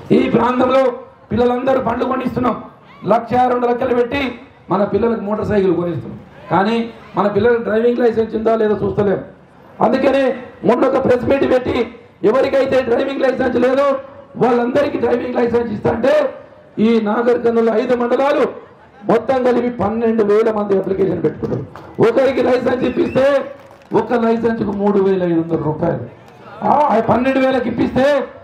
ఈ ప్రాంతంలో పిల్లలందరూ బండ్లు కొనిస్తున్నాం లక్ష రెండు లక్షలు పెట్టి మన పిల్లలకు మోటార్ సైకిల్ కొనిస్తున్నాం కానీ మన పిల్లలకు డ్రైవింగ్ లైసెన్స్ ఉందా లేదో చూస్తలేం అందుకనే మొన్న ఒక ప్రెస్ మీట్ పెట్టి ఎవరికైతే డ్రైవింగ్ లైసెన్స్ లేదో వాళ్ళందరికీ డ్రైవింగ్ లైసెన్స్ ఇస్తంటే ఈ నాగర్ కర్నూలు ఐదు మండలాలు మొత్తం కలిపి పన్నెండు వేల మంది అప్లికేషన్ పెట్టుకున్నారు ఒకరికి లైసెన్స్ ఇప్పిస్తే ఒక లైసెన్స్కు మూడు వేల ఐదు వందల రూపాయలు ఆ పన్నెండు వేలకు ఇప్పిస్తే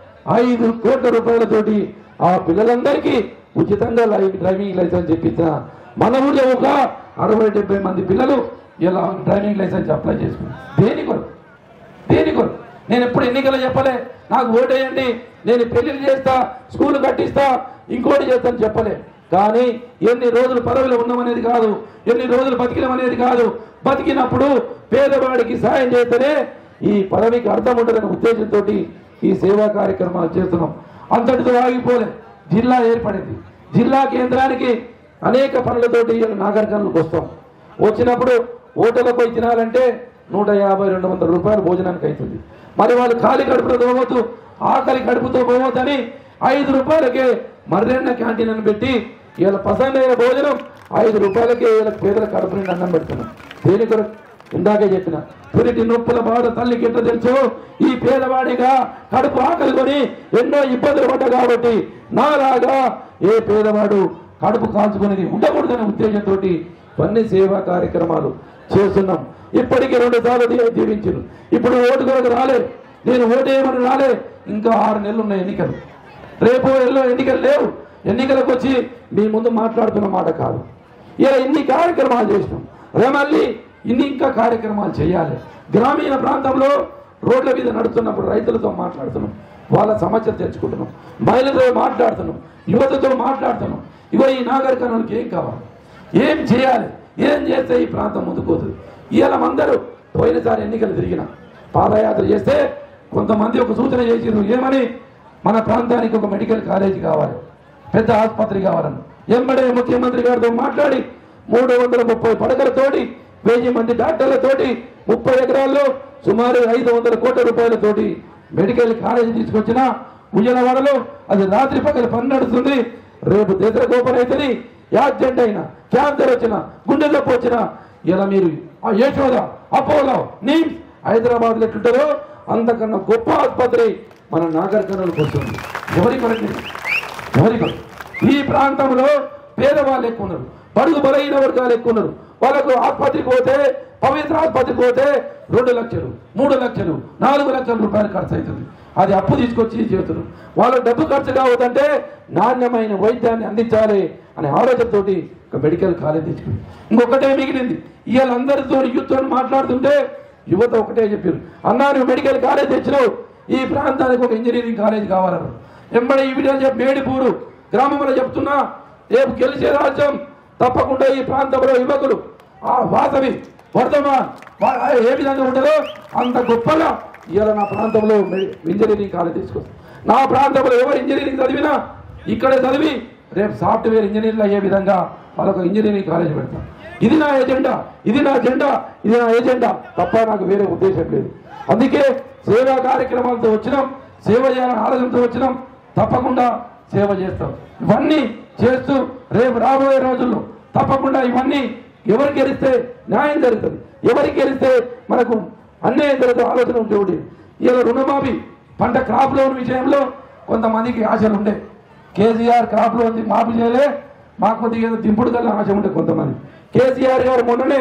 ఐదు కోట్ల రూపాయలతోటి ఆ పిల్లలందరికీ ఉచితంగా లై- డ్రైవింగ్ లైసెన్స్ ఇప్పించిన మన ఊళ్ళో ఒక అరవై డెబ్బై మంది పిల్లలు ఇలా డ్రైవింగ్ లైసెన్స్ అప్లై చేసుకున్నారు దేని కొరకు దేని కొరకు నేను ఎప్పుడు ఎన్నికలు చెప్పలే నాకు ఓటేయండి నేను పెళ్లిళ్ళు చేస్తా స్కూల్ కట్టిస్తా ఇంకోటి చేస్తాను చెప్పలే కానీ ఎన్ని రోజులు పదవిలో ఉన్నామనేది కాదు ఎన్ని రోజులు బతికినామనేది కాదు బతికినప్పుడు పేదవాడికి సాయం చేస్తేనే ఈ పదవికి అర్థం ఉంటుందనే ఉద్దేశంతో ఈ సేవా కార్యక్రమాలు చేస్తున్నాం అంతటితో ఆగిపోలే జిల్లా ఏర్పడింది జిల్లా కేంద్రానికి అనేక పనులతోటి ఇలా నాగరికర్ణకు వస్తాం వచ్చినప్పుడు హోటళ్ళకు పోయి తినాలంటే నూట యాభై రెండు వందల రూపాయలు భోజనానికి అవుతుంది మరి వాళ్ళు ఖాళీ కడుపుతో పోవద్దు ఆకలి కడుపుతో పోవద్దని ఐదు రూపాయలకే మర్రెన్న క్యాంటీన్ అని పెట్టి వీళ్ళ పసందైన భోజనం ఐదు రూపాయలకే వీళ్ళకి పేదల కడుపు నిండి అన్నం పెడుతున్నాం దేని కొరకు ఇందాకే చెప్పిన పురిటి నొప్పుల బాధ తల్లికి ఎట్లా తెలుసు ఈ పేదవాడిగా కడుపు ఆకలి కొని ఎన్నో ఇబ్బందులు పడ్డ కాబట్టి నాలాగా ఏ పేదవాడు కడుపు కాల్చుకునేది ఉండకూడదనే ఉద్దేశంతో ఇవన్నీ సేవా కార్యక్రమాలు చేస్తున్నాం ఇప్పటికీ రెండు సార్లు దీ- దీవించారు ఇప్పుడు ఓటు కొరకు రాలే నేను ఓటు వేయమని రాలే ఇంకా ఆరు నెలలు ఉన్నాయి ఎన్నికలు రేపు ఎల్లో ఎన్నికలు లేవు ఎన్నికలకు వచ్చి మీ ముందు మాట్లాడుతున్న మాట కాదు ఇలా ఇన్ని కార్యక్రమాలు చేసినాం రే మళ్ళీ ఇన్ని ఇంకా కార్యక్రమాలు చేయాలి గ్రామీణ ప్రాంతంలో రోడ్ల మీద నడుస్తున్నప్పుడు రైతులతో మాట్లాడుతున్నాం వాళ్ళ సమస్యలు తెచ్చుకుంటున్నాం మహిళలతో మాట్లాడుతున్నాం యువతతో మాట్లాడుతున్నాం ఇగో ఈ నాగరికరణకి ఏం కావాలి ఏం చేయాలి ఏం చేస్తే ఈ ప్రాంతం ముందుకోతుంది ఇవాళ అందరూ పోయినసారి ఎన్నికలు తిరిగిన పాదయాత్ర చేస్తే కొంతమంది ఒక సూచన చేసిరు ఏమని మన ప్రాంతానికి ఒక మెడికల్ కాలేజీ కావాలి పెద్ద ఆసుపత్రి కావాలని ఎంబడే ముఖ్యమంత్రి గారితో మాట్లాడి మూడు వందల ముప్పై పడకలతోటి వెయ్యి మంది డాక్టర్లతోటి ముప్పై ఎకరాల్లో సుమారు ఐదు వందల కోట్ల రూపాయలతోటి మెడికల్ కాలేజీ తీసుకొచ్చిన ఉయ్యలవాడలో అది రాత్రి పగలు పని నడుస్తుంది రేపు దేశ గోపన అవుతుంది యాక్సిడెంట్ అయినా క్యాన్సర్ వచ్చిన గుండె నొప్పి వచ్చిన ఇలా మీరు ఆ యశోద అపోలో నీమ్స్ హైదరాబాద్ లో ఎట్లుంటారో అంతకన్నా గొప్ప ఆసుపత్రి మన నాగర్ కర్నూలుకు వస్తుంది ఎవరి కొరకు ఎవరి కొరకు ఈ ప్రాంతంలో పేదవాళ్ళు ఎక్కువ ఉన్నారు బడుగు బలహీన వర్గాలు ఎక్కువ ఉన్నారు వాళ్ళకు ఆసుపత్రికి పోతే పవిత్ర ఆసుపత్రికి పోతే రెండు లక్షలు మూడు లక్షలు నాలుగు లక్షల రూపాయలు ఖర్చు అవుతుంది అది అప్పు తీసుకొచ్చి చేస్తున్నారు వాళ్ళ డబ్బు ఖర్చు కావద్దంటే నాణ్యమైన వైద్యాన్ని అందించాలి అనే ఆలోచనతోటి ఒక మెడికల్ కాలేజ్ తెచ్చుకుంది ఇంకొకటే మిగిలింది ఇవాళ అందరితో యూత్తో మాట్లాడుతుంటే యువత ఒకటే చెప్పారు అన్నా నువ్వు మెడికల్ కాలేజ్ తెచ్చినావు ఈ ప్రాంతానికి ఒక ఇంజనీరింగ్ కాలేజ్ కావాలన్నారు ఎంబడి ఈ విధంగా చెప్పి మేడిపూరు గ్రామంలో చెప్తున్నా రేపు గెలిచే రాజ్యం తప్పకుండా ఈ ప్రాంతంలో యువకులు ఆ వాసవి వర్ధమాన్ వా- ఏ విధంగా ఉంటుందో అంత గొప్పగా ఇవాళ నా ప్రాంతంలో మె- ఇంజనీరింగ్ కాలేజ్ తీసుకొస్తాను నా ప్రాంతంలో ఎవరు ఇంజనీరింగ్ చదివినా ఇక్కడే చదివి రేపు సాఫ్ట్వేర్ ఇంజనీర్లు అయ్యే విధంగా వాళ్ళకు ఇంజనీరింగ్ కాలేజ్ పెడతాం ఇది నా ఎజెండా ఇది నా జెండా ఇది నా ఎజెండా తప్ప నాకు వేరే ఉద్దేశం లేదు అందుకే సేవా కార్యక్రమాలతో వచ్చినాం సేవ చేయాలని ఆలోచనతో వచ్చినాం తప్పకుండా సేవ చేస్తాం ఇవన్నీ చేస్తూ రేపు రాబోయే రోజుల్లో తప్పకుండా ఇవన్నీ ఎవరు గెలిస్తే న్యాయం జరుగుతుంది ఎవరికి గెలిస్తే మనకు అన్యాయం జరుగుతుంది ఆలోచన ఉంటే ఒకటి ఇలా రుణమాఫీ పంట క్రాప్ లోన్ విషయంలో కొంతమందికి ఆశలు ఉండే కేసీఆర్ క్రాప్ లోన్ మాఫీ చేయలే మాకు కొద్దిగా ఏదో దింపుడు కల్లా ఆశ ఉండే కొంతమంది కేసీఆర్ గారు మొన్ననే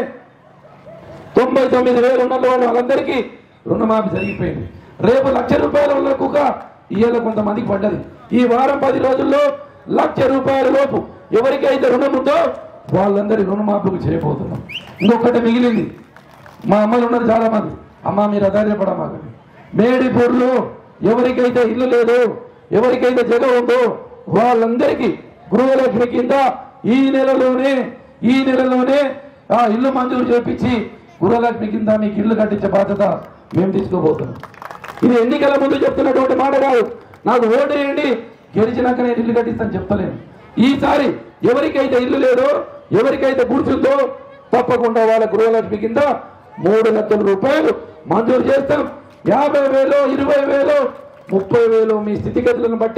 తొంభై తొమ్మిది వేలు ఉన్న వాళ్ళు వాళ్ళందరికీ రుణమాఫీ జరిగిపోయింది రేపు లక్ష రూపాయల వరకు ఇవాళ కొంతమందికి పడ్డది ఈ వారం పది రోజుల్లో లక్ష రూపాయల లోపు ఎవరికైతే రుణం ఉందో వాళ్ళందరి రుణమాఫీకి చేయబోతున్నాం ఇంకొకటి మిగిలింది మా అమ్మలు ఉన్నారు చాలా మంది అమ్మ మీరు అధైర్యపడమాకండి మేడిపూర్లో ఎవరికైతే ఇల్లు లేదు ఎవరికైతే జగ ఉందో వాళ్ళందరికీ గృహలక్ష్మి కింద ఈ నెలలోనే ఈ నెలలోనే ఆ ఇల్లు మంజూరు చేపించి గృహలక్ష్మి కింద మీకు ఇల్లు కట్టించే బాధ్యత మేము తీసుకోబోతున్నాం ఇది ఎన్నికల ముందు చెప్తున్నటువంటి మాట కాదు నాకు ఓటు వేయండి గెలిచినాక నేను ఇల్లు కట్టిస్తాను చెప్తలేను ఈసారి ఎవరికైతే ఇల్లు లేదో ఎవరికైతే గుర్తుందో తప్పకుండా వాళ్ళ గృహలక్ష్మి కింద మూడు లక్షల రూపాయలు మంజూరు చేస్తాం యాభై వేలు ఇరవై వేలు ముప్పై వేలు మీ స్థితిగతులను బట్టి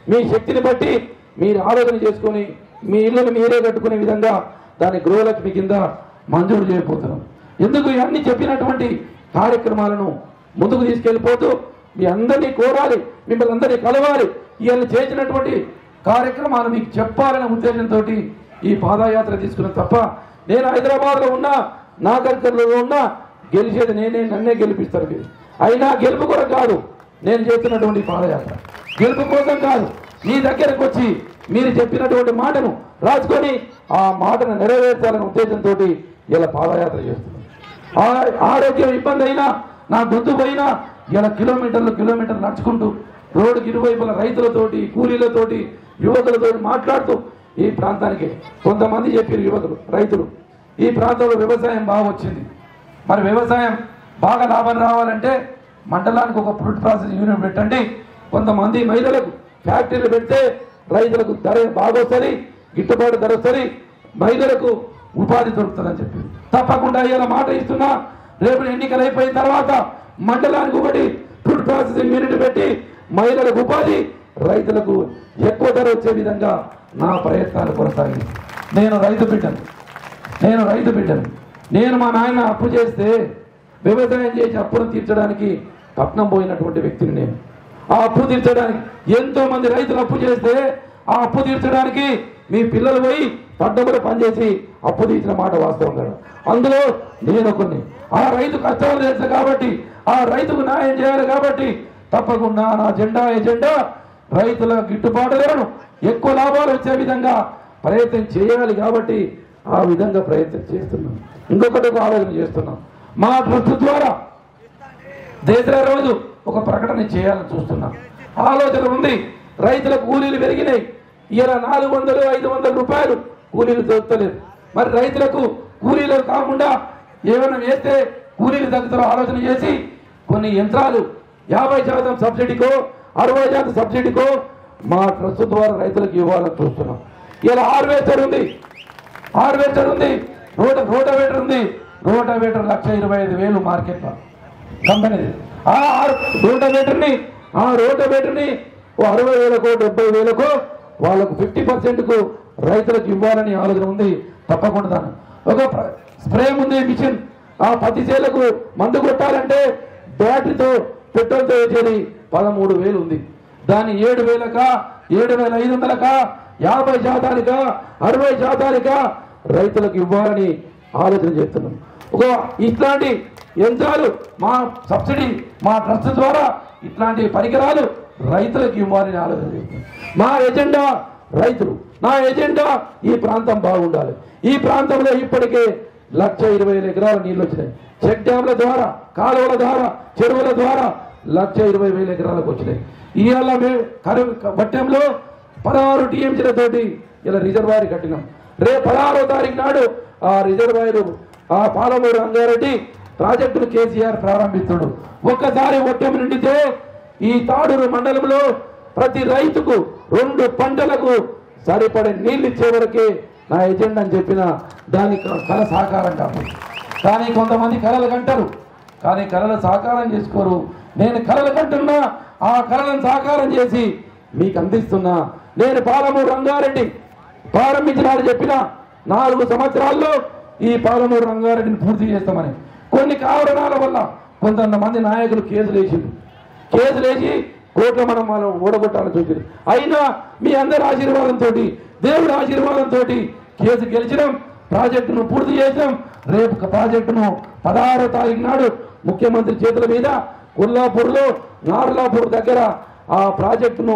మీ శక్తిని బట్టి మీరు ఆలోచన చేసుకొని మీ ఇల్లును మీరే కట్టుకునే విధంగా దాని గృహలక్ష్మి కింద మంజూరు చేయబోతున్నాం ఎందుకు ఇవన్నీ చెప్పినటువంటి కార్యక్రమాలను ముందుకు తీసుకెళ్ళిపోతూ మీ అందరినీ కోరాలి మిమ్మల్ని అందరినీ కలవాలి ఇవన్నీ చేసినటువంటి కార్యక్రమాలు మీకు చెప్పాలనే ఉద్దేశంతో ఈ పాదయాత్ర తీసుకున్న తప్ప నేను హైదరాబాద్లో ఉన్నా నాగర్కర్లో ఉన్నా గెలిచేది నేనే నన్నే గెలిపిస్తారు మీరు అయినా గెలుపు కూడా కాదు నేను చేస్తున్నటువంటి పాదయాత్ర గెలుపు కోసం కాదు మీ దగ్గరకు వచ్చి మీరు చెప్పినటువంటి మాటను రాసుకొని ఆ మాటను నెరవేర్చాలనే ఉద్దేశంతో ఇలా పాదయాత్ర చేస్తున్నాను ఆ- ఆరోగ్యం ఇబ్బంది అయినా నా గొంతు పోయినా ఇలా కిలోమీటర్లు కిలోమీటర్లు నడుచుకుంటూ రోడ్డుకి ఇరువైపుల రైతులతోటి కూలీలతోటి యువకులతోటి మాట్లాడుతూ ఈ ప్రాంతానికి కొంతమంది చెప్పారు యువకులు రైతులు ఈ ప్రాంతంలో వ్యవసాయం బాగా వచ్చింది మరి వ్యవసాయం బాగా లాభం రావాలంటే మండలానికి ఒక ఫ్రూట్ ప్రాసెస్ యూనిట్ పెట్టండి కొంతమంది మహిళలకు ఫ్యాక్టరీలు పెడితే రైతులకు ధర బాగా వస్తుంది గిట్టుబాటు ధర వస్తుంది మహిళలకు ఉపాధి దొరుకుతుందని చెప్పి తప్పకుండా ఇలా మాట ఇస్తున్నా రేపు ఎన్నికలు అయిపోయిన తర్వాత మండలానికి ఒకటి ఫుడ్ ప్రాసెసింగ్ యూనిట్ పెట్టి మహిళలకు ఉపాధి రైతులకు ఎక్కువ ధర వచ్చే విధంగా నా ప్రయత్నాలు కొనసాగి నేను రైతు బిడ్డను నేను రైతు బిడ్డను నేను మా నాయన అప్పు చేస్తే వ్యవసాయం చేసి అప్పును తీర్చడానికి పట్నం పోయినటువంటి వ్యక్తిని నేను ఆ అప్పు తీర్చడానికి ఎంతో మంది రైతులు అప్పు చేస్తే ఆ అప్పు తీర్చడానికి మీ పిల్లలు పోయి పడ్డములు పనిచేసి అప్పు తీర్చిన మాట వాస్తవం కదా అందులో నేను కొన్ని ఆ రైతు కష్టాలు తెలుసు కాబట్టి ఆ రైతుకు న్యాయం చేయాలి కాబట్టి తప్పకుండా నా జెండా ఎజెండా రైతుల గిట్టుబాటు ధరను ఎక్కువ లాభాలు వచ్చే విధంగా ప్రయత్నం చేయాలి కాబట్టి ఆ విధంగా ప్రయత్నం చేస్తున్నాం ఇంకొకటి ఒక ఆలోచన చేస్తున్నాం మా ట్రస్ట్ ద్వారా దేశర రోజు ఒక ప్రకటన చేయాలని చూస్తున్నాం ఆలోచన ఉంది రైతుల కూలీలు పెరిగినాయి ఇలా నాలుగు వందలు ఐదు వందల రూపాయలు కూలీలు దొరుకుతలేదు మరి రైతులకు కూలీలు కాకుండా ఏమైనా వేస్తే కూలీలు తగ్గుతారో ఆలోచన చేసి కొన్ని యంత్రాలు యాభై శాతం సబ్సిడీకో అరవై శాతం సబ్సిడీకో మా ట్రస్ట్ ద్వారా రైతులకు ఇవ్వాలని చూస్తున్నాం ఇలా హార్వెస్టర్ ఉంది హార్వెస్టర్ ఉంది రోట రోటవేటర్ ఉంది రోటవేటర్ లక్ష ఇరవై ఐదు వేలు మార్కెట్లో కంపెనీది ఆ రోటవేటర్ని ఆ రోటవేటర్ని ఓ అరవై వేలకు డెబ్బై వేలకు వాళ్ళకు ఫిఫ్టీ పర్సెంట్కు రైతులకు ఇవ్వాలని ఆలోచన ఉంది తప్పకుండా దాన్ని. ఒక ప్ర- స్ప్రే ఉంది మిషన్ ఆ పత్తి చేలకు మందు కొట్టాలంటే బ్యాటరీతో పెట్రోల్తో వేసేది పదమూడు వేలు ఉంది దాని ఏడు వేలక ఏడు వేల ఐదు వందలక యాభై శాతానిక అరవై శాతానిక రైతులకు ఇవ్వాలని ఆలోచన చేస్తున్నాం ఒక ఇట్లాంటి యంత్రాలు మా సబ్సిడీ మా ట్రస్ట్ ద్వారా ఇట్లాంటి పరికరాలు రైతులకు ఇవ్వాలని ఆలోచన చేస్తున్నాం మా ఎజెండా రైతులు నా ఎజెండా ఈ ప్రాంతం బాగుండాలి ఈ ప్రాంతంలో ఇప్పటికే లక్ష ఇరవై వేల ఎకరాల నీళ్లు వచ్చినాయి చెక్ డ్యాంల ద్వారా కాలువల ద్వారా చెరువుల ద్వారా లక్ష ఇరవై వేల ఎకరాలకు వచ్చినాయి ఇవాళ మేము కరువు బట్టంలో పదహారు టీఎంసీల తోటి ఇలా రిజర్వాయర్ కట్టినాం రేపు పదహారో తారీఖు నాడు ఆ రిజర్వాయర్ ఆ పాలమూరు రంగారెడ్డి ప్రాజెక్టును కేసీఆర్ ప్రారంభిస్తుడు ఒక్కసారి ఒట్టెం నిండితే ఈ తాడూరు మండలంలో ప్రతి రైతుకు రెండు పంటలకు సరిపడే నీళ్లు ఇచ్చే వరకే నా ఎజెండా అని చెప్పిన దాని కళ సాకారం కాదు కానీ కొంతమంది కళలు కంటారు కానీ కళలు సాకారం చేసుకోరు నేను కళలు కంటున్నా ఆ కళలను సాకారం చేసి మీకు అందిస్తున్నా నేను పాలమూరు రంగారెడ్డి ప్రారంభించినాడు చెప్పిన నాలుగు సంవత్సరాల్లో ఈ పాలమూరు రంగారెడ్డిని పూర్తి చేస్తామని కొన్ని కారణాల వల్ల కొంతమంది నాయకులు కేసులు వేసింది కేసులు వేసి కోట్ల మనం మనం ఓడగొట్టాలని చూసింది అయినా మీ అందరి ఆశీర్వాదంతో దేవుడి ఆశీర్వాదంతో కేసు గెలిచినాం ప్రాజెక్టును పూర్తి చేసాం రేపు ఒక ప్రాజెక్టును పదహారో తారీఖు నాడు ముఖ్యమంత్రి చేతుల మీద కొల్లాపూర్లో నార్లాపూర్ దగ్గర ఆ ప్రాజెక్టును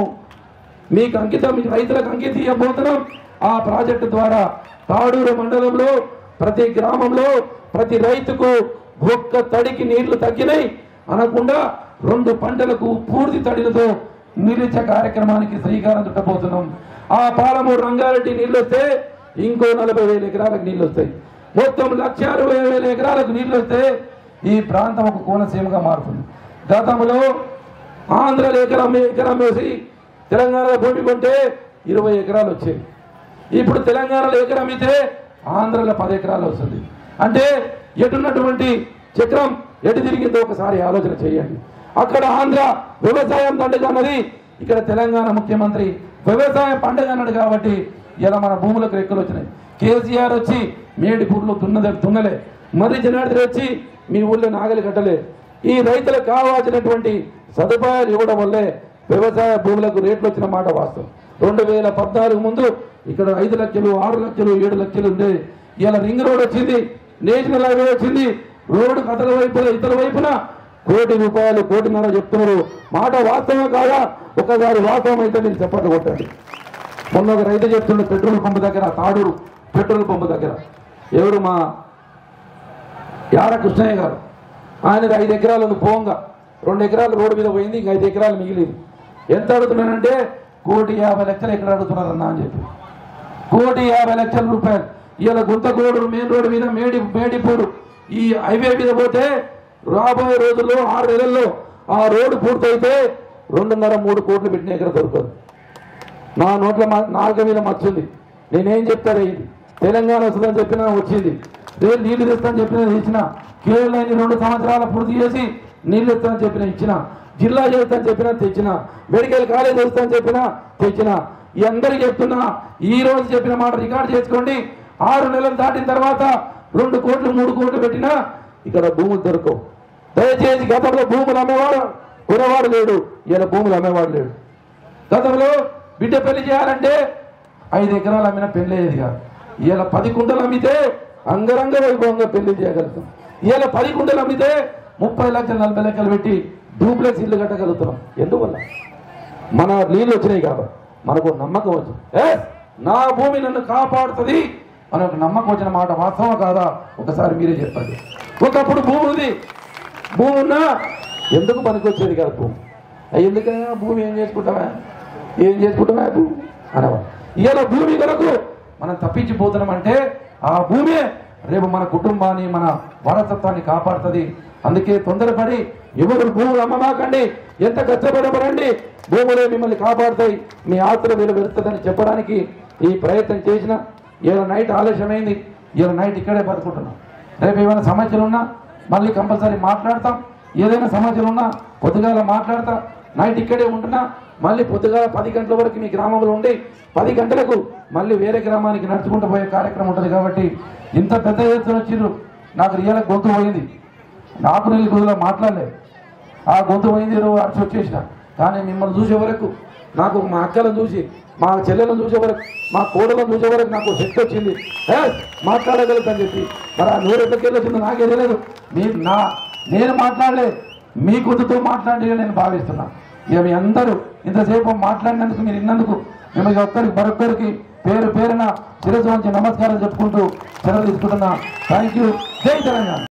మీకు అంకితం మీకు రైతులకు అంకితం ఇవ్వబోతున్నాం ఆ ప్రాజెక్టు ద్వారా తాడూరు మండలంలో ప్రతి గ్రామంలో ప్రతి రైతుకు ఒక్క తడికి నీళ్లు తగ్గినాయి అనకుండా రెండు పంటలకు పూర్తి తడిలతో నీళ్ళిచ్చే కార్యక్రమానికి శ్రీకారం చుట్టబోతున్నాం ఆ పాలమూరు రంగారెడ్డి నీళ్ళు వస్తే ఇంకో నలభై వేల ఎకరాలకు నీళ్ళు వస్తాయి మొత్తం లక్ష అరవై వేల ఎకరాలకు నీళ్ళు వస్తే ఈ ప్రాంతం ఒక కోనసీమగా మారుతుంది గతంలో ఆంధ్రలో ఎకరం ఎకరం వేసి తెలంగాణలో భూమి కొంటే ఇరవై ఎకరాలు వచ్చాయి ఇప్పుడు తెలంగాణలో ఎకరం అయితే ఆంధ్రలో పది ఎకరాలు వస్తుంది అంటే ఎటున్నటువంటి చక్రం ఎటు తిరిగిందో ఒకసారి ఆలోచన చేయండి అక్కడ ఆంధ్ర వ్యవసాయం దండగా అన్నది ఇక్కడ తెలంగాణ ముఖ్యమంత్రి వ్యవసాయ పండుగ అన్నాడు కాబట్టి ఇలా మన భూములకు రెక్కలు వచ్చినాయి కేసీఆర్ వచ్చి మేడి పూర్లు దున్నదే దున్నలే మరి జనార్దన్ వచ్చి మీ ఊళ్ళో నాగలి కట్టలే ఈ రైతులకు కావాల్సినటువంటి సదుపాయాలు ఇవ్వడం వల్లే వ్యవసాయ భూములకు రేట్లు వచ్చిన మాట వాస్తవం రెండు వేల పద్నాలుగు ముందు ఇక్కడ ఐదు లక్షలు ఆరు లక్షలు ఏడు లక్షలు ఉండే ఇలా రింగ్ రోడ్ వచ్చింది నేషనల్ హైవే వచ్చింది రోడ్డు కథల వైపున ఇతర వైపున కోటి రూపాయలు కోటిన్నర చెప్తున్నారు మాట వాస్తవం కాదా ఒకసారి వాస్తవం అయితే మీరు చెప్పట్లు కొట్టండి మొన్న ఒక రైతు చెప్తుండే పెట్రోల్ పంపు దగ్గర తాడూరు పెట్రోల్ పంపు దగ్గర ఎవరు మా యార కృష్ణయ్య గారు ఆయనది ఐదు ఎకరాలు పోంగా రెండు ఎకరాలు రోడ్డు మీద పోయింది ఇంకా ఐదు ఎకరాలు మిగిలింది ఎంత అడుగుతున్నానంటే కోటి యాభై లక్షలు ఎక్కడ అడుగుతున్నారన్నా అని చెప్పి కోటి యాభై లక్షల రూపాయలు ఇలా గుంతకోడు మెయిన్ రోడ్డు మీద మేడి మేడిపూడు ఈ హైవే మీద పోతే రాబోయే రోజుల్లో ఆరు నెలల్లో ఆ రోడ్డు పూర్తయితే రెండున్నర మూడు కోట్లు పెట్టిన ఎకర దొరకదు నా నోట్ల మా- నాలుక మీద మచ్చుంది నేనేం చెప్తారా ఇది తెలంగాణ వస్తుందని చెప్పినా వచ్చింది రేపు నీళ్లు తెస్తానని చెప్పినా ఇచ్చిన కేవలం ఈ రెండు సంవత్సరాల పూర్తి చేసి నీళ్లు ఇస్తానని చెప్పిన ఇచ్చిన జిల్లా చేస్తానని చెప్పినా తెచ్చిన మెడికల్ కాలేజ్ చేస్తానని చెప్పినా తెచ్చిన ఈ అందరికీ చెప్తున్నా ఈ రోజు చెప్పిన మాట రికార్డ్ చేసుకోండి ఆరు నెలలు దాటిన తర్వాత రెండు కోట్లు మూడు కోట్లు పెట్టినా ఇక్కడ భూములు దొరకవు దయచేసి గతంలో భూములు అమ్మేవాడు కొనేవాడు లేడు ఇలా భూములు అమ్మేవాడు లేడు గతంలో బిడ్డ పెళ్లి చేయాలంటే ఐదు ఎకరాలు అమ్మిన పెళ్లి అయ్యేది కాదు ఇలా పది కుంటలు అమ్మితే అంగరంగ వైభవంగా పెళ్లి చేయగలుగుతాం ఇలా పది కుంటలు అమ్మితే ముప్పై లక్షలు నలభై లక్షలు పెట్టి డూప్లెక్స్ ఇల్లు కట్టగలుగుతున్నాం ఎందువల్ల మన నీళ్ళు వచ్చినాయి కాబట్టి మనకు నమ్మకం వచ్చింది ఏ నా భూమి నన్ను కాపాడుతుంది మనకు నమ్మకం వచ్చిన మాట వాస్తవం కాదా ఒకసారి మీరే చెప్పండి ఒకప్పుడు భూమి ఉంది భూమి ఉన్నా ఎందుకు పనికొచ్చేది కాదు భూమి అయ్య, ఎందుకైనా భూమి ఏం చేసుకుంటావా ఏం చేసుకుంటావా భూమి అనవా ఇలా భూమి కొరకు మనం తప్పించిపోతున్నామంటే ఆ భూమే రేపు మన కుటుంబాన్ని మన వారసత్వాన్ని కాపాడుతుంది అందుకే తొందరపడి ఎవరు భూములు అమ్మమాకండి ఎంత కష్టపడబడండి భూములే మిమ్మల్ని కాపాడుతాయి మీ ఆస్తుల విలువ పెరుగుతుందని చెప్పడానికి ఈ ప్రయత్నం చేసిన ఇలా నైట్ ఆలస్యమైంది ఇలా నైట్ ఇక్కడే బతుకుంటున్నాం రేపు ఏమైనా సమస్యలు ఉన్నా మళ్ళీ కంపల్సరీ మాట్లాడతాం ఏదైనా సమస్యలు ఉన్నా పొద్దుగాల మాట్లాడతా నైట్ ఇక్కడే ఉంటున్నా మళ్ళీ పొద్దుగాల పది గంటల వరకు మీ గ్రామంలో ఉండి పది గంటలకు మళ్ళీ వేరే గ్రామానికి నడుచుకుంటూ పోయే కార్యక్రమం ఉంటుంది కాబట్టి ఇంత పెద్ద ఎత్తున వచ్చిర్రు నాకు రియల్ గొంతు పోయింది నాకు నెల కొద్దిగా మాట్లాడలేదు ఆ గొంతు పోయింది నువ్వు అడిచి వచ్చేసిన కానీ మిమ్మల్ని చూసే వరకు నాకు మా అక్కలను చూసి మా చెల్లెలను చూసే వరకు మా కోడలను చూసే వరకు నాకు శక్తి వచ్చింది ఏ మాట్లాడగలుగుతాను చెప్పి మరి ఆ నూరు ఎక్కడికి వచ్చిందో నాకే తెలియదు మీ నా నేను మాట్లాడలే మీ గొంతుతో మాట్లాడి నేను భావిస్తున్నా ఇక మీ అందరూ ఇంతసేపు మాట్లాడినందుకు మీరు ఇన్నందుకు మిమ్మల్ని ఒక్కరికి మరొక్కరికి పేరు పేరున శిరస్సు వంచి నమస్కారం చెప్పుకుంటూ సెలవు తీసుకుంటున్నా థ్యాంక్ యూ జై తెలంగాణ